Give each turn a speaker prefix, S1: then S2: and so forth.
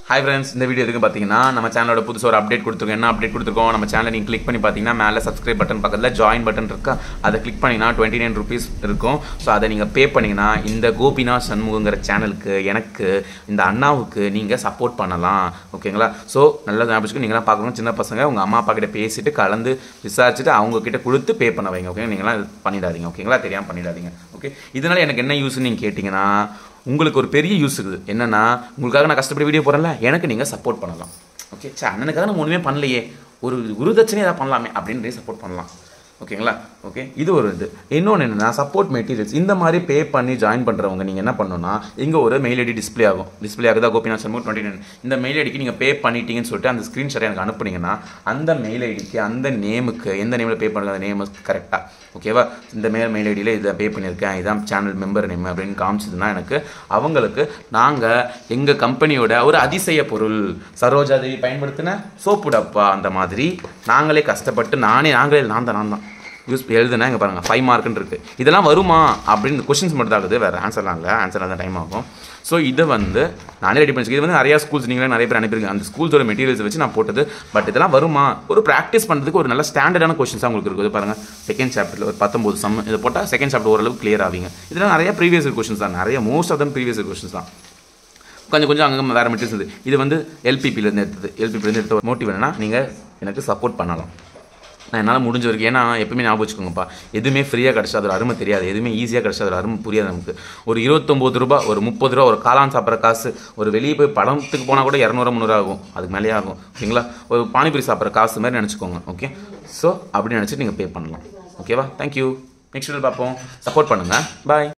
S1: hi friends இந்த video எதுக்கு பார்த்தீங்கன்னா நம்ம சேனலோட புதுசு ஒரு அப்டேட் கொடுத்துருக்கோம் என்ன அப்டேட் கொடுத்துருக்கோம் நம்ம சேனலை நீங்கள் கிளிக் பண்ணி பார்த்தீங்கன்னா மேலே சப்ஸ்கிரைப் பட்டன் பக்கத்தில் ஜாயின் பட்டன் இருக்கா அதை கிளிக் பண்ணிங்கன்னா டுவெண்ட்டி நைன் ருபீஸ் இருக்கும் ஸோ அதை நீங்கள் பே பண்ணிங்கன்னா இந்த கோபிநாத் சண்முகங்கிற சேனலுக்கு எனக்கு இந்த அண்ணாவுக்கு நீங்கள் சப்போர்ட் பண்ணலாம் ஓகேங்களா ஸோ நல்ல ஞாபகம் நீங்களாம் பார்க்கணும் சின்ன பசங்க உங்கள் அம்மா அப்பா கிட்ட பேசிட்டு கலந்து விசாரிச்சுட்டு அவங்க கிட்ட கொடுத்து பே பண்ண வைங்க ஓகே நீங்களாம் இது பண்ணிடாதீங்க ஓகேங்களா தெரியாமல் பண்ணிடாதீங்க ஓகே இதனால் எனக்கு என்ன யூஸ்ன்னு நீங்கள் கேட்டிங்கன்னா உங்களுக்கு ஒரு பெரிய யூஸ் இருக்குது என்னன்னா உங்களுக்காக நான் கஷ்டப்பட்டு வீடியோ போகிறேன்ல எனக்கு நீங்கள் சப்போர்ட் பண்ணலாம் ஓகே சே அண்ணனுக்காக நம்ம ஒன்றுமே பண்ணலையே ஒரு குருதட்சணை ஏதாவது பண்ணலாமே அப்படின்னு சப்போர்ட் பண்ணலாம் ஓகேங்களா ஓகே இது ஒரு இது இன்னொன்று என்னென்னா சப்போர்ட் மெட்டீரியல்ஸ் இந்த மாதிரி பே பண்ணி ஜாயின் பண்ணுறவங்க நீங்கள் என்ன பண்ணணும்னா இங்கே ஒரு மெயில் ஐடி டிஸ்ப்ளே ஆகும் டிஸ்ப்ளே ஆகுதா கோபிநாத் சர்மு டுவெண்ட்டி நைன் இந்த மெயில் ஐடிக்கு நீங்கள் பே பண்ணிட்டீங்கன்னு சொல்லிட்டு அந்த ஸ்க்ரீன்ஷாட் எனக்கு அனுப்புனீங்கன்னா அந்த மெயில் ஐடிக்கு அந்த நேமுக்கு எந்த நேமில் பே பண்ணுறது அந்த நேம் கரெக்டாக ஓகேவா இந்த மெயில் மெயில் ஐடியில் இதை பே பண்ணியிருக்கேன் இதான் சேனல் மெம்பர் நேம் அப்படின்னு காமிச்சதுன்னா எனக்கு அவங்களுக்கு நாங்கள் எங்கள் கம்பெனியோட ஒரு அதிசய பொருள் சரோஜா தேவி பயன்படுத்தின சோப்பு டப்பா அந்த மாதிரி நாங்களே கஷ்டப்பட்டு நானே நாங்களே நான் தான் நான் தான் யூஸ் எழுதுனா இங்கே பாருங்கள் ஃபைவ் மார்க்குன்னு இருக்குது இதெல்லாம் வருமா அப்படின்னு கொஷின்ஸ் மட்டும் தான் இருக்குது வேறு ஆன்சர்லாம் இல்லை ஆன்சர் தான் டைம் ஆகும் ஸோ இதை வந்து நானே ரெடி பண்ணி இது வந்து நிறையா ஸ்கூல்ஸ் நீங்களே நிறைய பேர் அனுப்பியிருக்கேன் அந்த ஸ்கூல்ஸோட மெட்டீரியல்ஸ் வச்சு நான் போட்டது பட் இதெல்லாம் வருமா ஒரு ப்ராக்டிஸ் பண்ணுறதுக்கு ஒரு நல்ல ஸ்டாண்டர்டான கொஷின்ஸாக உங்களுக்கு இருக்குது பாருங்கள் செகண்ட் சாப்டரில் ஒரு பத்தொம்போது சம் இதை போட்டால் செகண்ட் சாப்டர் ஓரளவுக்கு கிளியர் ஆவீங்க இதெல்லாம் நிறைய ப்ரீவியஸ் கொஷின்ஸ் தான் நிறைய most of them previous questions தான் கொஞ்சம் கொஞ்சம் அங்கங்கே வேறு மெட்டீரியல்ஸ் இருக்குது இது வந்து எல்பிபிலேருந்து எடுத்தது எல்பிபிலேருந்து எடுத்த ஒரு மோட்டிவ் என்னன்னா நீங்கள் எனக்கு சப்போர்ட் பண்ணலாம் நான் என்னால் முடிஞ்ச வரைக்கும் ஏன்னா எப்பவுமே ஞாபகம் வச்சுக்கோங்கப்பா எதுவுமே ஃப்ரீயாக கிடச்சா அதோட அருமை தெரியாது எதுவுமே ஈஸியாக கிடச்சா அதோட அருமை புரியாது நமக்கு ஒரு இருபத்தொம்போது ரூபா ஒரு முப்பது ரூபா ஒரு காளான் சாப்பிட்ற காசு ஒரு வெளியே போய் படத்துக்கு போனால் கூட இரநூறு முந்நூறு ஆகும் அதுக்கு மேலேயே ஆகும் ஓகேங்களா ஒரு பானிபூரி சாப்பிட்ற காசு மாதிரி நினச்சிக்கோங்க ஓகே ஸோ அப்படி நினச்சிட்டு நீங்கள் பே பண்ணலாம் ஓகேவா தேங்க்யூ நெக்ஸ்ட் வீடியோ பார்ப்போம் சப்போர்ட் பண்ணுங்கள் பாய்